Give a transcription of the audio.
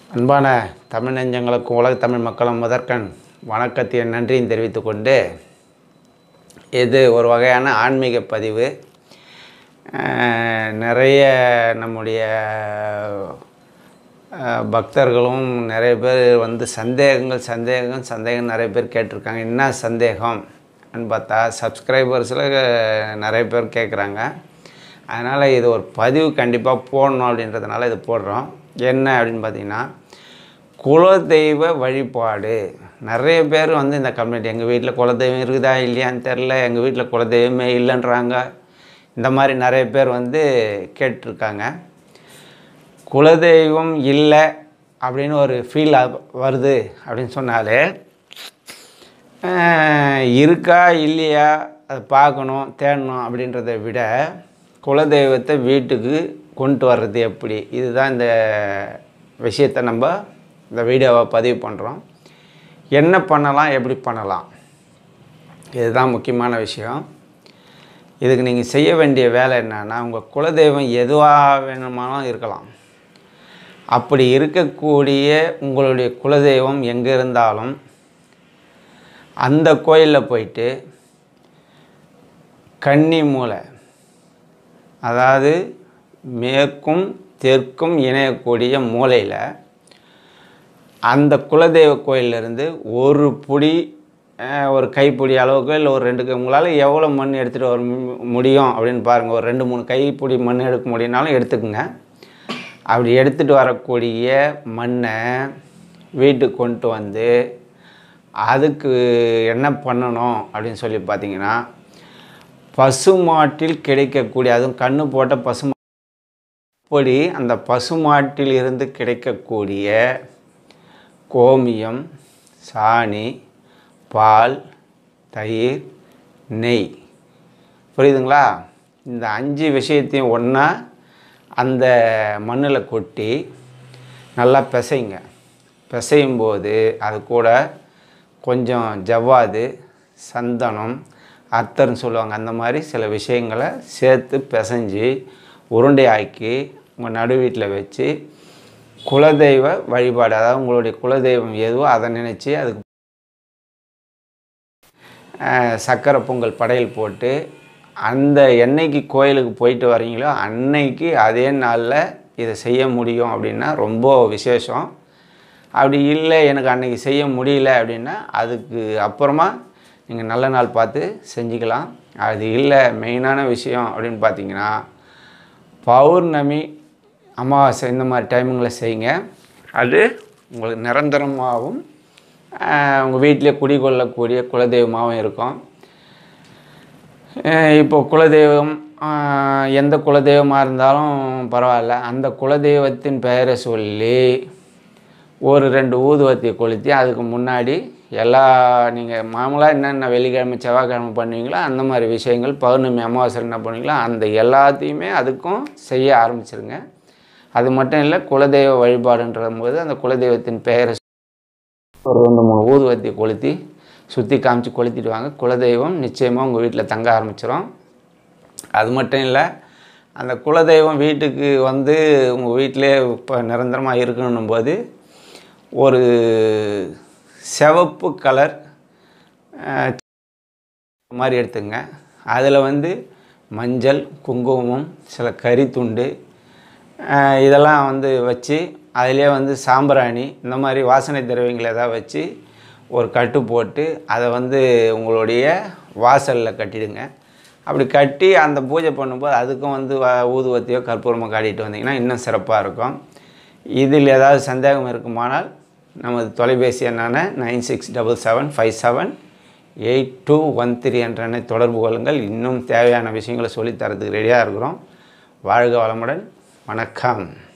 அன்பான தமிழ் நெஞ்சங்களுக்கும் உலக தமிழ் மக்களும் முதற்கண் வணக்கத்தையும் நன்றியும் தெரிவித்துக் கொண்டு இது ஒரு வகையான ஆன்மீக பதிவு அஹ், நிறைய நம்முடைய அஹ், பக்தர்களும் நிறைய பேர் வந்து சந்தேகங்கள் சந்தேகம் சந்தேகம் நிறைய பேர் கேட்டிருக்காங்க என்ன சந்தேகம் ன்னு பார்த்தா சப்ஸ்கிரைபர்ஸில் நிறைய பேர் கேட்குறாங்க அதனால் இது ஒரு பதிவு கண்டிப்பாக போடணும் அப்படின்றதுனால இது போடுறோம் என்ன அப்படின்னு பார்த்தீங்கன்னா குலதெய்வ வழிபாடு நிறைய பேர் வந்து இந்த கம்யூனிட்டி எங்கள் வீட்டில் குலதெய்வம் இருக்குதா இல்லையான்னு தெரில எங்கள் வீட்டில் குலதெய்வமே இல்லைன்றாங்க இந்த மாதிரி நிறைய பேர் வந்து கேட்டிருக்காங்க குலதெய்வம் இல்லை அப்படின்னு ஒரு ஃபீல் வருது அப்படின்னு சொன்னாலே அஹ், இருக்கா இல்லையா அதை பார்க்கணும் தேடணும் அப்படின்றத விட குலதெய்வத்தை வீட்டுக்கு கொண்டு வர்றது எப்படி இதுதான் இந்த விஷயத்தை நம்ம இந்த வீடியோவை பதிவு பண்ணுறோம் என்ன பண்ணலாம் எப்படி பண்ணலாம் இதுதான் முக்கியமான விஷயம் இதுக்கு நீங்கள் செய்ய வேண்டிய வேலை என்னன்னா உங்கள் குலதெய்வம் எதுவாக வேணுமானாலும் இருக்கலாம் அப்படி இருக்கக்கூடிய உங்களுடைய குலதெய்வம் எங்கே இருந்தாலும் அந்த கோயிலில் போயிட்டு கன்னி மூலை அதாவது மேற்கும் தெற்கும் இணையக்கூடிய மூலையில் அந்த குலதெய்வ கோயிலிருந்து ஒரு புடி அஹ், ஒரு கைப்பிடி அளவுக்கு இல்லை ஒரு ரெண்டு கை- உங்களால் எவ்வளோ மண் எடுத்துகிட்டு வர மு- முடியும் அப்படின்னு பாருங்கள் ஒரு ரெண்டு மூணு கைப்பிடி மண் எடுக்க முடியும்னாலும் எடுத்துக்கோங்க அப்படி எடுத்துகிட்டு வரக்கூடிய மண்ணை வீட்டுக்கு கொண்டு வந்து அதுக்கு என்ன பண்ணணும் அப்படின்னு சொல்லி பார்த்தீங்கன்னா பசுமாட்டில் கிடைக்கக்கூடிய அதுவும் கண்ணு போட்ட பசு அப்படி அந்த பசுமாட்டில் இருந்து கிடைக்கக்கூடிய கோமியம் சாணி பால் தயிர் நெய் புரியுதுங்களா இந்த அஞ்சு விஷயத்தையும் ஒன்றா அந்த மண்ணில் கொட்டி நல்லா பிசைங்க பிசையும் போது அது கூட கொஞ்சம் ஜவ்வாது சந்தனம் அத்தர்னு சொல்லுவாங்க அந்த மாதிரி சில விஷயங்களை சேர்த்து பிசைஞ்சு உருண்டையாக்கி உங்கள் நடு வீட்டில் வச்சு குலதெய்வ வழிபாடு அதாவது உங்களுடைய குலதெய்வம் எதுவோ அதை நினச்சி அதுக்கு அஹ், சக்கரை பொங்கல் படையல் போட்டு அந்த என்னைக்கு கோயிலுக்கு போயிட்டு வரீங்களோ அன்னைக்கு அதே நாளில் இதை செய்ய முடியும் அப்படின்னா ரொம்ப விசேஷம் அப்படி இல்லை எனக்கு அன்னைக்கு செய்ய முடியல அப்படின்னா அதுக்கு அப்புறமா நீங்கள் நல்ல நாள் பார்த்து செஞ்சுக்கலாம் அது இல்லை மெயினான விஷயம் அப்படின்னு பார்த்தீங்கன்னா பௌர்ணமி அமாவாசை இந்த மாதிரி டைமிங்கில் செய்யுங்க அது உங்களுக்கு நிரந்தரமாகவும் ஆஹ், உங்கள் வீட்டிலே குடிகொள்ளக்கூடிய குலதெய்வமாகவும் இருக்கும் அஹ், இப்போ குலதெய்வம் ஆஹ், எந்த குலதெய்வமாக இருந்தாலும் பரவாயில்ல அந்த குலதெய்வத்தின் பெயரை சொல்லி ஒரு ரெண்டு ஊதுவத்தியை கொளுத்தி அதுக்கு முன்னாடி எல்லா நீங்கள் மாமூலாக என்னென்ன வெள்ளிக்கிழமை செவ்வாய்க்கிழமை பண்ணுவீங்களோ அந்த மாதிரி விஷயங்கள் பௌர்ணமி அமாவாசை என்ன பண்ணுவீங்களோ அந்த எல்லாத்தையுமே அதுக்கும் செய்ய ஆரம்பிச்சிருங்க அது மட்டும் இல்லை குலதெய்வ வழிபாடுன்ற போது அந்த குலதெய்வத்தின் பெயரை ஒரு ரெண்டு மூணு ஊதுவத்தியை கொளுத்தி சுற்றி காமிச்சு கொளுத்திட்டு வாங்க குலதெய்வம் நிச்சயமாக உங்கள் வீட்டில் தங்க ஆரம்பிச்சிடும் அது மட்டும் இல்லை அந்த குலதெய்வம் வீட்டுக்கு வந்து உங்கள் வீட்டிலே இப்போ நிரந்தரமாக இருக்கணும் போது ஒரு சிவப்பு கலர் அஹ், மாதிரி எடுத்துங்க அதில் வந்து மஞ்சள் குங்குமம் சில கறித்துண்டு அஹ், இதெல்லாம் வந்து வச்சு அதிலே வந்து சாம்பிராணி இந்த மாதிரி வாசனை திரவியங்கள் ஏதாவது வச்சு ஒரு கட்டு போட்டு அதை வந்து உங்களுடைய வாசலில் கட்டிடுங்க அப்படி கட்டி அந்த பூஜை பண்ணும்போது அதுக்கும் வந்து வ- ஊதுவத்தியோ கற்பூரமோ காட்டிட்டு வந்தீங்கன்னா இன்னும் சிறப்பாக இருக்கும் இதில் ஏதாவது சந்தேகம் இருக்குமானால் நமது தொலைபேசி எண்ணான nine six double seven five seven eight two one three என்ற எண்ணை தொடர்பு கொள்ளுங்கள் இன்னும் தேவையான விஷயங்களை சொல்லித் தரதுக்கு ரெடியாக இருக்கிறோம் வாழ்க வளமுடன் வணக்கம்